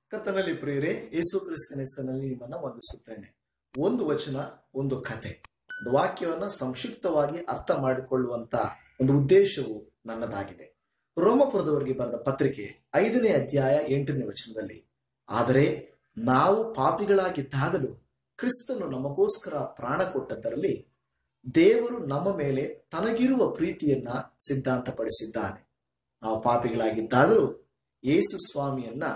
ಕರ್ತನಲ್ಲಿ ಪ್ರಿಯರೇ ಯೇಸು ಕ್ರಿಸ್ತನ ಹೆಸರಿನಲ್ಲಿ ನಿಮ್ಮನ್ನ ವಂದಿಸುತ್ತೇನೆ ಒಂದು ವಚನ ಒಂದು ಕತೆ ಒಂದು ವಾಕ್ಯವನ್ನ ಸಂಕ್ಷಿಪ್ತವಾಗಿ ಅರ್ಥ ಮಾಡಿಕೊಳ್ಳುವಂತ ಒಂದು ಉದ್ದೇಶವು ನನ್ನದಾಗಿದೆ ರೋಮಪುರದವರಿಗೆ ಬರೆದ ಪತ್ರಿಕೆ ಐದನೇ ಅಧ್ಯಾಯ ಎಂಟನೇ ವಚನದಲ್ಲಿ ಆದರೆ ನಾವು ಪಾಪಿಗಳಾಗಿದ್ದಾಗಲೂ ಕ್ರಿಸ್ತನು ನಮಗೋಸ್ಕರ ಪ್ರಾಣ ಕೊಟ್ಟದ್ದರಲ್ಲಿ ದೇವರು ನಮ್ಮ ಮೇಲೆ ತನಗಿರುವ ಪ್ರೀತಿಯನ್ನ ಸಿದ್ಧಾಂತಪಡಿಸಿದ್ದಾನೆ ನಾವು ಪಾಪಿಗಳಾಗಿದ್ದಾಗಲೂ ಯೇಸು ಸ್ವಾಮಿಯನ್ನ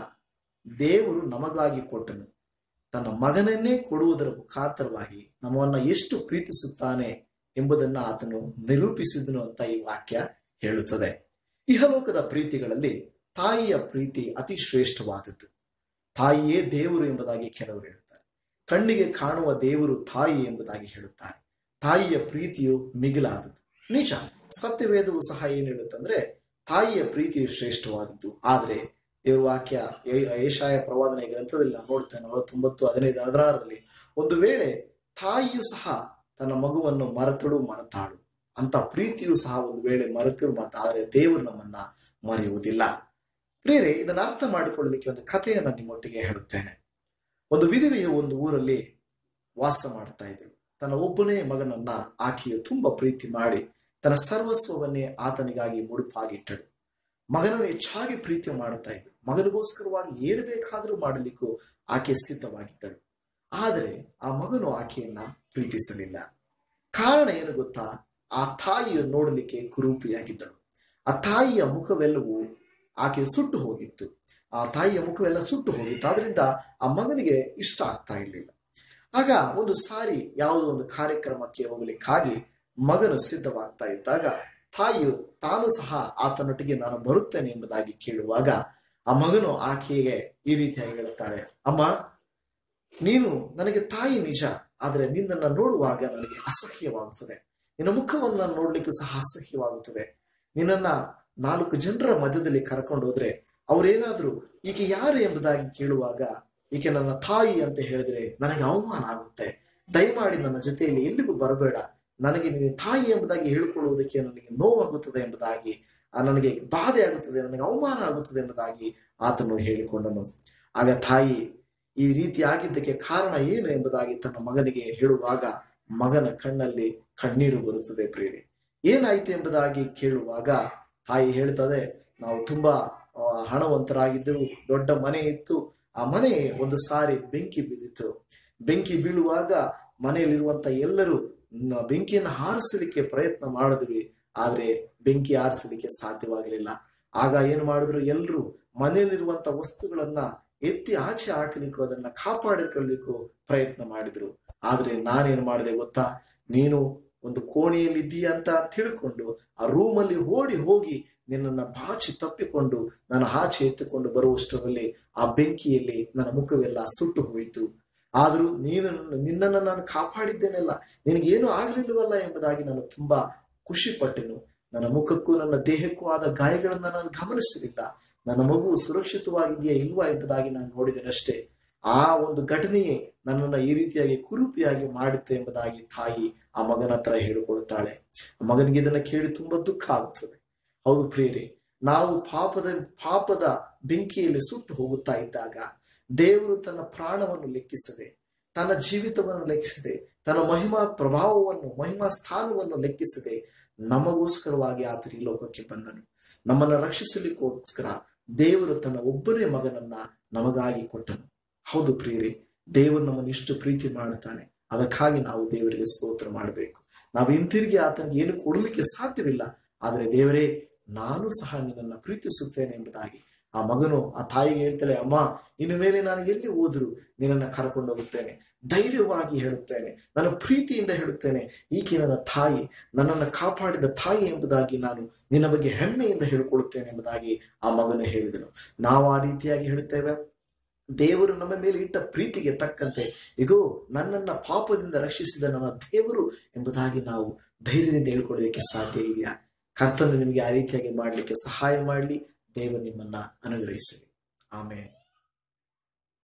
ದೇವರು ನಮಗಾಗಿ ಕೊಟ್ಟನು ತನ್ನ ಮಗನನ್ನೇ ಕೊಡುವುದರ ಮುಖಾಂತರವಾಗಿ ನಮ್ಮನ್ನ ಎಷ್ಟು ಪ್ರೀತಿಸುತ್ತಾನೆ ಎಂಬುದನ್ನ ಆತನು ನಿರೂಪಿಸಿದನು ಅಂತ ಈ ವಾಕ್ಯ ಹೇಳುತ್ತದೆ ಇಹಲೋಕದ ಪ್ರೀತಿಗಳಲ್ಲಿ ತಾಯಿಯ ಪ್ರೀತಿ ಅತಿ ಶ್ರೇಷ್ಠವಾದದ್ದು ತಾಯಿಯೇ ದೇವರು ಎಂಬುದಾಗಿ ಕೆಲವರು ಹೇಳುತ್ತಾರೆ ಕಣ್ಣಿಗೆ ಕಾಣುವ ದೇವರು ತಾಯಿ ಎಂಬುದಾಗಿ ಹೇಳುತ್ತಾರೆ ತಾಯಿಯ ಪ್ರೀತಿಯು ಮಿಗಿಲಾದದ್ದು ನಿಜ ಸತ್ಯವೇದವು ಸಹ ಏನ್ ಹೇಳುತ್ತಂದ್ರೆ ತಾಯಿಯ ಪ್ರೀತಿಯು ಶ್ರೇಷ್ಠವಾದದ್ದು ಆದರೆ ದೇವರ ವಾಕ್ಯ ಏಷಾಯ ಪ್ರವಾದನೆ ಗ್ರಂಥದಲ್ಲಿ ನಾವು ನೋಡ್ತೇವೆ ನಲವತ್ತೊಂಬತ್ತು ಹದಿನೈದು ಹದಿನಾರರಲ್ಲಿ ಒಂದು ವೇಳೆ ತಾಯಿಯು ಸಹ ತನ್ನ ಮಗುವನ್ನು ಮರೆತಳು ಮರೆತಾಳು ಅಂತ ಪ್ರೀತಿಯು ಸಹ ಒಂದು ವೇಳೆ ಮರೆತಿರು ಆದರೆ ದೇವರು ನಮ್ಮನ್ನ ಮರೆಯುವುದಿಲ್ಲ ಪ್ರಿಯರೇ ಇದನ್ನು ಅರ್ಥ ಮಾಡಿಕೊಳ್ಳಲಿಕ್ಕೆ ಒಂದು ಕಥೆಯನ್ನು ನಿಮ್ಮೊಟ್ಟಿಗೆ ಹೇಳುತ್ತೇನೆ ಒಂದು ವಿಧವೆಯು ಒಂದು ಊರಲ್ಲಿ ವಾಸ ಮಾಡ್ತಾ ಇದ್ರು ತನ್ನ ಒಬ್ಬನೇ ಮಗನನ್ನ ಆಕೆಯು ತುಂಬಾ ಪ್ರೀತಿ ಮಾಡಿ ತನ್ನ ಸರ್ವಸ್ವವನ್ನೇ ಆತನಿಗಾಗಿ ಮುಡುಪಾಗಿಟ್ಟಳು ಮಗನನ್ನು ಹೆಚ್ಚಾಗಿ ಪ್ರೀತಿ ಮಾಡುತ್ತಾ ಇದ್ಳು ಮಗನಿಗೋಸ್ಕರವಾಗಿ ಏನು ಬೇಕಾದರೂ ಮಾಡಲಿಕ್ಕೂ ಆಕೆ ಸಿದ್ಧವಾಗಿದ್ದಳು ಆದರೆ ಆ ಮಗನು ಆಕೆಯನ್ನ ಪ್ರೀತಿಸಲಿಲ್ಲ ಕಾರಣ ಏನು ಗೊತ್ತಾ ಆ ತಾಯಿಯು ನೋಡಲಿಕ್ಕೆ ಕುರೂಪಿಯಾಗಿದ್ದಳು ಆ ತಾಯಿಯ ಮುಖವೆಲ್ಲವೂ ಆಕೆ ಸುಟ್ಟು ಹೋಗಿತ್ತು ಆ ತಾಯಿಯ ಮುಖವೆಲ್ಲ ಸುಟ್ಟು ಹೋಗಿತ್ತು ಆದ್ರಿಂದ ಆ ಮಗನಿಗೆ ಇಷ್ಟ ಆಗ್ತಾ ಇರಲಿಲ್ಲ ಆಗ ಒಂದು ಸಾರಿ ಯಾವುದೋ ಒಂದು ಕಾರ್ಯಕ್ರಮಕ್ಕೆ ಹೋಗ್ಲಿಕ್ಕಾಗಿ ಮಗನು ಸಿದ್ಧವಾಗ್ತಾ ಇದ್ದಾಗ ತಾಯಿಯು ತಾನು ಸಹ ಆತನೊಟ್ಟಿಗೆ ನಾನು ಬರುತ್ತೇನೆ ಎಂಬುದಾಗಿ ಕೇಳುವಾಗ ಆ ಮಗನು ಆಕೆಗೆ ಈ ರೀತಿಯಾಗಿ ಹೇಳುತ್ತಾಳೆ ಅಮ್ಮ ನೀನು ನನಗೆ ತಾಯಿ ನಿಜ ಆದರೆ ನಿನ್ನನ್ನ ನೋಡುವಾಗ ನನಗೆ ಅಸಹ್ಯವಾಗುತ್ತದೆ ನಿನ್ನ ಮುಖವನ್ನು ನಾನು ನೋಡ್ಲಿಕ್ಕೂ ಸಹ ಅಸಹ್ಯವಾಗುತ್ತದೆ ನಿನ್ನನ್ನ ನಾಲ್ಕು ಜನರ ಮಧ್ಯದಲ್ಲಿ ಕರ್ಕೊಂಡು ಹೋದ್ರೆ ಅವ್ರೇನಾದ್ರೂ ಈಕೆ ಯಾರು ಎಂಬುದಾಗಿ ಕೇಳುವಾಗ ಈಕೆ ನನ್ನ ತಾಯಿ ಅಂತ ಹೇಳಿದ್ರೆ ನನಗೆ ಅವಮಾನ ಆಗುತ್ತೆ ದಯಮಾಡಿ ನನ್ನ ಜೊತೆಯಲ್ಲಿ ಎಲ್ಲಿಗೂ ಬರಬೇಡ ನನಗೆ ನೀನು ತಾಯಿ ಎಂಬುದಾಗಿ ಹೇಳಿಕೊಳ್ಳುವುದಕ್ಕೆ ನನಗೆ ನೋವಾಗುತ್ತದೆ ಎಂಬುದಾಗಿ ನನಗೆ ಬಾಧೆ ಆಗುತ್ತದೆ ನನಗೆ ಅವಮಾನ ಆಗುತ್ತದೆ ಎಂಬುದಾಗಿ ಆತನು ಹೇಳಿಕೊಂಡನು ಆಗ ತಾಯಿ ಈ ರೀತಿ ಆಗಿದ್ದಕ್ಕೆ ಕಾರಣ ಏನು ಎಂಬುದಾಗಿ ತನ್ನ ಮಗನಿಗೆ ಹೇಳುವಾಗ ಮಗನ ಕಣ್ಣಲ್ಲಿ ಕಣ್ಣೀರು ಬರುತ್ತದೆ ಪ್ರೇರಿ ಏನಾಯ್ತು ಎಂಬುದಾಗಿ ಕೇಳುವಾಗ ತಾಯಿ ಹೇಳ್ತದೆ ನಾವು ತುಂಬಾ ಹಣವಂತರಾಗಿದ್ದೆವು ದೊಡ್ಡ ಮನೆ ಇತ್ತು ಆ ಮನೆ ಒಂದು ಸಾರಿ ಬೆಂಕಿ ಬಿದ್ದಿತ್ತು ಬೆಂಕಿ ಬೀಳುವಾಗ ಮನೆಯಲ್ಲಿರುವಂತ ಎಲ್ಲರೂ ಬೆಂಕಿಯನ್ನು ಹಾರಿಸಲಿಕ್ಕೆ ಪ್ರಯತ್ನ ಮಾಡಿದ್ವಿ ಆದ್ರೆ ಬೆಂಕಿ ಹಾರಿಸಲಿಕ್ಕೆ ಸಾಧ್ಯವಾಗಲಿಲ್ಲ ಆಗ ಏನು ಮಾಡಿದ್ರು ಎಲ್ಲರೂ ಮನೆಯಲ್ಲಿರುವಂತ ವಸ್ತುಗಳನ್ನ ಎತ್ತಿ ಆಚೆ ಹಾಕಲಿಕ್ಕೂ ಅದನ್ನ ಕಾಪಾಡಿಕೊಳ್ಳಿಕ್ಕೂ ಪ್ರಯತ್ನ ಮಾಡಿದ್ರು ಆದ್ರೆ ನಾನೇನು ಮಾಡಿದೆ ಗೊತ್ತಾ ನೀನು ಒಂದು ಕೋಣೆಯಲ್ಲಿ ಇದ್ದೀಯ ಅಂತ ತಿಳ್ಕೊಂಡು ಆ ರೂಮಲ್ಲಿ ಓಡಿ ಹೋಗಿ ನಿನ್ನನ್ನು ಬಾಚಿ ತಪ್ಪಿಕೊಂಡು ನಾನು ಆಚೆ ಎತ್ತುಕೊಂಡು ಬರುವಷ್ಟರಲ್ಲಿ ಆ ಬೆಂಕಿಯಲ್ಲಿ ನನ್ನ ಮುಖವೆಲ್ಲ ಸುಟ್ಟು ಹೋಯಿತು ಆದರೂ ನೀನು ನಿನ್ನನ್ನು ನಾನು ಕಾಪಾಡಿದ್ದೇನಲ್ಲ ನಿನಗೇನು ಆಗ್ಲಿಲ್ವಲ್ಲ ಎಂಬುದಾಗಿ ನಾನು ತುಂಬಾ ಖುಷಿ ಪಟ್ಟೆನು ನನ್ನ ಮುಖಕ್ಕೂ ನನ್ನ ದೇಹಕ್ಕೂ ಆದ ಗಾಯಗಳನ್ನ ನಾನು ಗಮನಿಸಲಿಲ್ಲ ನನ್ನ ಮಗು ಸುರಕ್ಷಿತವಾಗಿದೆಯಾ ಇಲ್ವಾ ಎಂಬುದಾಗಿ ನಾನು ನೋಡಿದೆನಷ್ಟೇ ಆ ಒಂದು ಘಟನೆಯೇ ನನ್ನನ್ನ ಈ ರೀತಿಯಾಗಿ ಕುರೂಪಿಯಾಗಿ ಮಾಡಿತ್ತು ಎಂಬುದಾಗಿ ತಾಯಿ ಆ ಮಗನ ಹತ್ರ ಹೇಳಿಕೊಳ್ಳುತ್ತಾಳೆ ಮಗನಿಗೆ ಇದನ್ನ ಕೇಳಿ ತುಂಬಾ ದುಃಖ ಆಗುತ್ತದೆ ಹೌದು ಪ್ರಿಯರೇ ನಾವು ಪಾಪದ ಪಾಪದ ಬೆಂಕಿಯಲ್ಲಿ ಸುಟ್ಟು ಹೋಗುತ್ತಾ ಇದ್ದಾಗ ದೇವರು ತನ್ನ ಪ್ರಾಣವನ್ನು ಲೆಕ್ಕಿಸದೆ ತನ್ನ ಜೀವಿತವನ್ನು ಲೆಕ್ಕಿಸದೆ ತನ್ನ ಮಹಿಮಾ ಪ್ರಭಾವವನ್ನು ಮಹಿಮಾ ಸ್ಥಾನವನ್ನು ಲೆಕ್ಕಿಸದೆ ನಮಗೋಸ್ಕರವಾಗಿ ಆತನ ಈ ಲೋಕಕ್ಕೆ ಬಂದನು ನಮ್ಮನ್ನ ರಕ್ಷಿಸಲಿಕ್ಕೋಸ್ಕರ ದೇವರು ತನ್ನ ಒಬ್ಬನೇ ಮಗನನ್ನ ನಮಗಾಗಿ ಕೊಟ್ಟನು ಹೌದು ಪ್ರಿಯರೇ ದೇವರು ನಮ್ಮನ್ನು ಇಷ್ಟು ಪ್ರೀತಿ ಮಾಡುತ್ತಾನೆ ಅದಕ್ಕಾಗಿ ನಾವು ದೇವರಿಗೆ ಸ್ತೋತ್ರ ಮಾಡಬೇಕು ನಾವು ಹಿಂತಿರುಗಿ ಆತನಿಗೆ ಏನು ಕೊಡಲಿಕ್ಕೆ ಸಾಧ್ಯವಿಲ್ಲ ಆದರೆ ದೇವರೇ ನಾನು ಸಹ ನಿನ್ನನ್ನು ಪ್ರೀತಿಸುತ್ತೇನೆ ಎಂಬುದಾಗಿ ಆ ಮಗನು ಆ ತಾಯಿಗೆ ಹೇಳ್ತಾಳೆ ಅಮ್ಮ ಇನ್ನು ಮೇಲೆ ನಾನು ಎಲ್ಲಿ ಹೋದ್ರು ನಿನ್ನನ್ನು ಕರ್ಕೊಂಡು ಹೋಗುತ್ತೇನೆ ಧೈರ್ಯವಾಗಿ ಹೇಳುತ್ತೇನೆ ನಾನು ಪ್ರೀತಿಯಿಂದ ಹೇಳುತ್ತೇನೆ ಈಕೆ ನನ್ನ ತಾಯಿ ನನ್ನನ್ನು ಕಾಪಾಡಿದ ತಾಯಿ ಎಂಬುದಾಗಿ ನಾನು ನಿನ್ನ ಬಗ್ಗೆ ಹೆಮ್ಮೆಯಿಂದ ಹೇಳಿಕೊಳ್ಳುತ್ತೇನೆ ಎಂಬುದಾಗಿ ಆ ಮಗನು ಹೇಳಿದನು ನಾವು ಆ ರೀತಿಯಾಗಿ ಹೇಳುತ್ತೇವೆ ದೇವರು ನಮ್ಮ ಮೇಲೆ ಇಟ್ಟ ಪ್ರೀತಿಗೆ ತಕ್ಕಂತೆ ಇಗೋ ನನ್ನನ್ನ ಪಾಪದಿಂದ ರಕ್ಷಿಸಿದ ನನ್ನ ದೇವರು ಎಂಬುದಾಗಿ ನಾವು ಧೈರ್ಯದಿಂದ ಹೇಳ್ಕೊಳ್ಳೋದಕ್ಕೆ ಸಾಧ್ಯ ಇದೆಯಾ ಕರ್ತನು ನಿಮಗೆ ಆ ರೀತಿಯಾಗಿ ಮಾಡಲಿಕ್ಕೆ ಸಹಾಯ ಮಾಡಲಿ ದೇವರು ನಿಮ್ಮನ್ನ ಅನುಗ್ರಹಿಸಲಿ ಆಮೇಲೆ